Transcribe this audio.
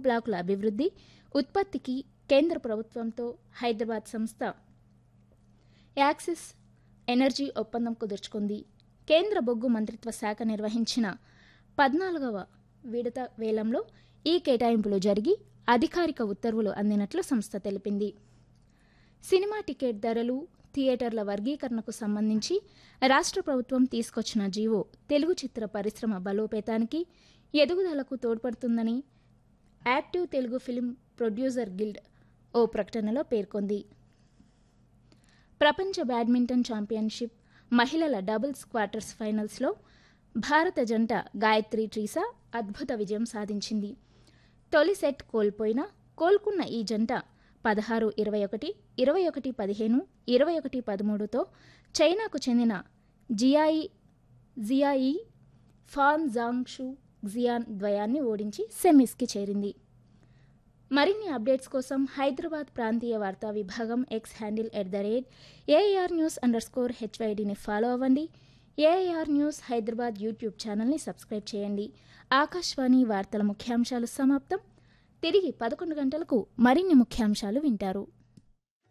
బ్లాకుల అభివృద్ధి ఉత్పత్తికి కేంద్ర ప్రభుత్వంతో హైదరాబాద్ సంస్థ యాక్సిస్ ఎనర్జీ ఒప్పందం కుదుర్చుకుంది కేంద్ర బొగ్గు మంత్రిత్వ శాఖ నిర్వహించిన పద్నాలుగవ విడత వేలంలో ఈ కేటాయింపులు జరిగి అధికారిక ఉత్తర్వులు అందినట్లు సంస్థ తెలిపింది సినిమా టికెట్ ధరలు థియేటర్ల వర్గీకరణకు సంబంధించి రాష్ట్ర ప్రభుత్వం తీసుకొచ్చిన జీవో తెలుగు చిత్ర పరిశ్రమ బలోపేతానికి ఎదుగుదలకు తోడ్పడుతుందని active Telugu film producer guild ఓ ప్రకటనలో పేర్కొంది ప్రపంచ బ్యాడ్మింటన్ ఛాంపియన్షిప్ మహిళల డబుల్స్ క్వార్టర్స్ ఫైనల్స్లో భారత జంట గాయత్రి ట్రీసా అద్భుత విజయం సాధించింది తొలి సెట్ కోల్పోయినా కోలుకున్న ఈ జంట పదహారు ఇరవై ఒకటి ఇరవై ఒకటి పదిహేను ఇరవై ఒకటి పదమూడుతో చైనాకు చెందిన జియాయి జియాయి ఫాన్ జాంగ్షు జియాన్ ద్వయాన్ని ఓడించి సెమీస్కి చేరింది మరిన్ని అప్డేట్స్ కోసం హైదరాబాద్ ప్రాంతీయ వార్తా విభాగం X handle at the rate AR news under score హెచ్వైడిని ఫాలో అవ్వండి ఏఆర్ న్యూస్ హైదరాబాద్ యూట్యూబ్ ఛానల్ని సబ్స్క్రైబ్ చేయండి ఆకాశవాణి వార్తల ముఖ్యాంశాలు సమాప్తం తిరిగి పదకొండు గంటలకు మరిన్ని ముఖ్యాంశాలు వింటారు